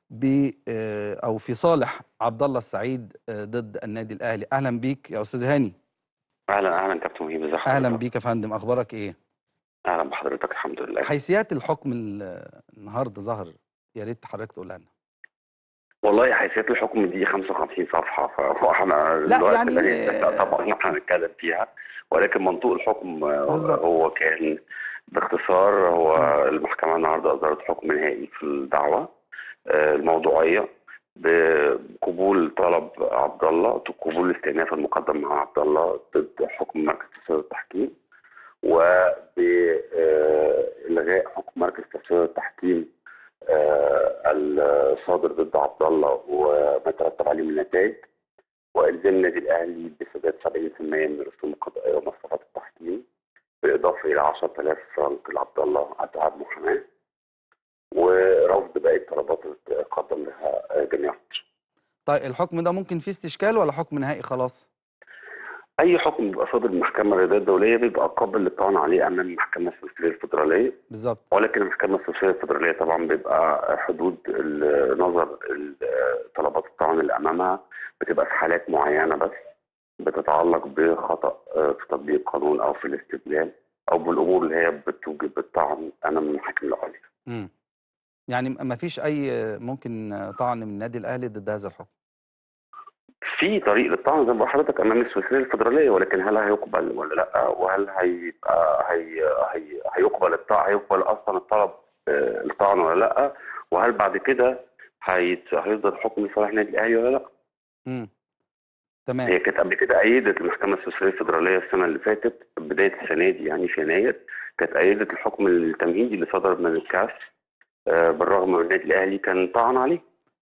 ب آه، او في صالح عبد الله السعيد آه، ضد النادي الاهلي اهلا بيك يا استاذ هاني اهلا اهلا كابتن مهيب ازي حضرتك اهلا بيك يا فندم اخبارك ايه اهلا بحضرتك الحمد لله حيثيات الحكم ال- النهارده ظهر يا ريت حضرتك تقولها لنا والله حيثيات الحكم دي 55 صفحه فاحنا الوقت يعني- لا يستحق طبعا ان احنا نتكلم فيها ولكن منطوق الحكم آه، بالظبط. هو كان باختصار هو المحكمه النهارده اصدرت حكم نهائي في الدعوه آه، الموضوعيه بقبول طلب عبد الله قبول الاستئناف المقدم مع عبد الله ضد حكم مركز تسويه التحكيم وبإلغاء حكم مركز تسويه التحكيم آه، الصادر ضد عبد الله وما ترتب عليه من نتائج والزام النادي الاهلي بسداد 70% من الرسوم القضائيه ومصروفات التحكيم بالاضافه الى 10000 فرنك لعبد الله اتعاب محاماه ورفض باقي الطلبات اللي قدم لها آه، جميع مصر. طيب الحكم ده ممكن فيه استشكال ولا حكم نهائي خلاص اي حكم بيبقى صادر من المحكمه الرياضيه الدوليه بيبقى قابل للطعن عليه امام المحكمه السويسريه الفدراليه بالظبط ولكن المحكمة السوسية الفدرالية طبعا بيبقى حدود النظر ال- طلبات الطعن اللي أمامها بتبقى في حالات معينة بس بتتعلق بخطأ آه، في تطبيق القانون أو في الاستدلال أو بالأمور اللي هي بتوجب الطعن أمام المحاكم العليا. امم يعني ما فيش اي ممكن طعن من النادي الاهلي ضد هذا الحكم في طريق للطعن زي ما بقول لحضرتك أمام السويسرية الفدرالية ولكن هل هيقبل ولا لأ وهل هيبقى هي هي هيقبل الطعن هيقبل أصلا الطلب آه، الطعن ولا لأ وهل بعد كده هيت- هيصدر حكم لصالح النادي الأهلي ولا لأ؟ امم تمام هي كانت قبل كده أيدت المحكمة السويسرية الفدرالية السنة اللي فاتت بداية السنة دي يعني في يناير كانت أيدت الحكم التمهيدي اللي صدر من الكاس آه، بالرغم من النادي الأهلي كان طعن عليه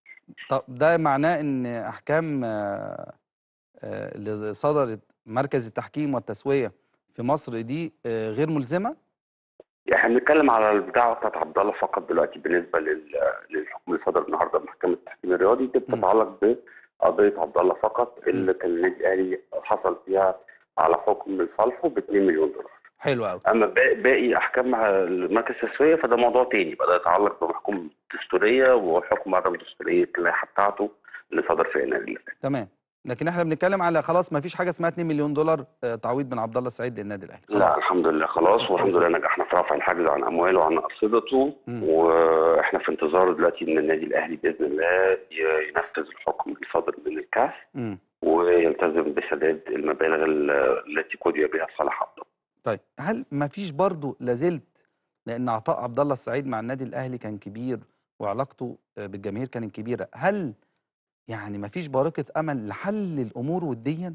طب ده معناه ان احكام آه، آه، اللي صدرت مركز التحكيم والتسويه في مصر دي آه، غير ملزمه يعني احنا بنتكلم على البدعة بتاعت عبد الله فقط دلوقتي بالنسبة لل- للحكم اللي صدر النهارده من محكمة التحكيم الرياضي دي مم. بتتعلق بقضية عبد الله فقط اللي كان النادي الأهلي حصل فيها على حكم لصالحه ب 2 مليون دولار. حلو قوي اما باقي, باقي احكام المركز التسويه فده موضوع تاني بقى ده يتعلق بمحكوم دستوريه وحكم عدم دستوريه اللائحه بتاعته اللي صدر في يناير اللي فات. تمام لكن احنا بنتكلم على خلاص ما فيش حاجه اسمها 2 مليون دولار آه، تعويض من عبد الله السعيد للنادي الاهلي لا خلاص الحمد لله خلاص والحمد لله نجحنا في رفع الحجز عن امواله وعن ارصدته مم. واحنا في انتظار دلوقتي ان النادي الاهلي باذن الله ي- ينفذ الحكم اللي صادر من الكاس امم ويلتزم بسداد المبالغ ال- التي قضي بها صالح عبد الله. طيب هل ما فيش برضه لازلت لان عطاء عبد الله السعيد مع النادي الاهلي كان كبير وعلاقته آه، بالجماهير كانت كبيره هل يعني ما فيش بارقه امل لحل الامور وديا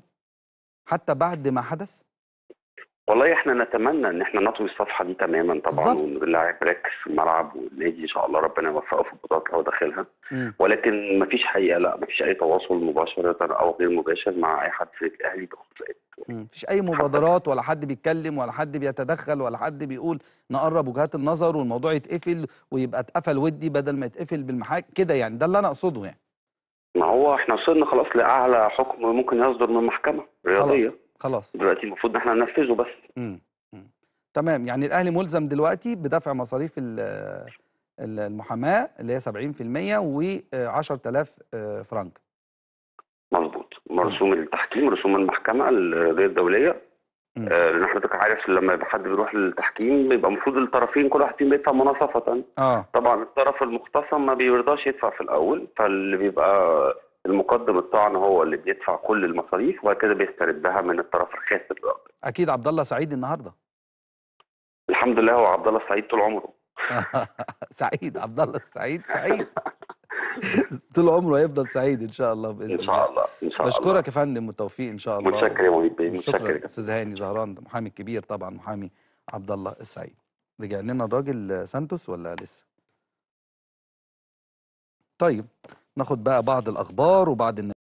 حتى بعد ما حدث والله احنا نتمنى ان احنا نطوي الصفحه دي تماما طبعا بالظبط. وان اللاعب يركز في الملعب والنادي ان شاء الله ربنا يوفقه في البطولات اللي هو داخلها امم ولكن مفيش حقيقه لا مفيش اي تواصل مباشره او غير مباشر مع اي حد في الاهلي بخصوص الأهلي. مفيش اي مبادرات ولا حد بيتكلم ولا حد بيتدخل ولا حد بيقول نقرب وجهات النظر والموضوع يتقفل ويبقى اتقفل ودي بدل ما يتقفل بالمحاكم كده يعني ده اللي انا اقصده يعني ما هو احنا وصلنا خلاص لاعلى حكم ممكن يصدر من محكمه رياضيه خلاص خلاص دلوقتي المفروض ان احنا ننفذه بس امم أمم. تمام يعني الاهلي ملزم دلوقتي بدفع مصاريف ال- ال- المحاماه اللي هي 70% و 10000 فرنك مظبوط رسوم التحكيم رسوم المحكمه الرياضيه الدوليه مم. آه، لان حضرتك عارف لما يبقى حد بيروح للتحكيم بيبقى المفروض الطرفين كل واحد فيهم بيدفع مناصفه اه طبعا الطرف المختصم ما بيرضاش يدفع في الاول فاللي بيبقى المقدم الطعن هو اللي بيدفع كل المصاريف وبعد كده بيستردها من الطرف الخاسر بقى. اكيد عبد الله سعيد النهارده الحمد لله هو عبد الله السعيد طول عمره سعيد عبد الله السعيد سعيد طول عمره هيفضل سعيد ان شاء الله باذن ان شاء الله ان شاء الله بشكرك يا فندم والتوفيق ان شاء الله متشكر يا مهيب بيه شكرا متشكر جدا استاذ هاني زهران ده محامي كبير طبعا محامي عبد الله السعيد رجع لنا الراجل سانتوس ولا لسه طيب ناخد بقى بعض الاخبار وبعض الن-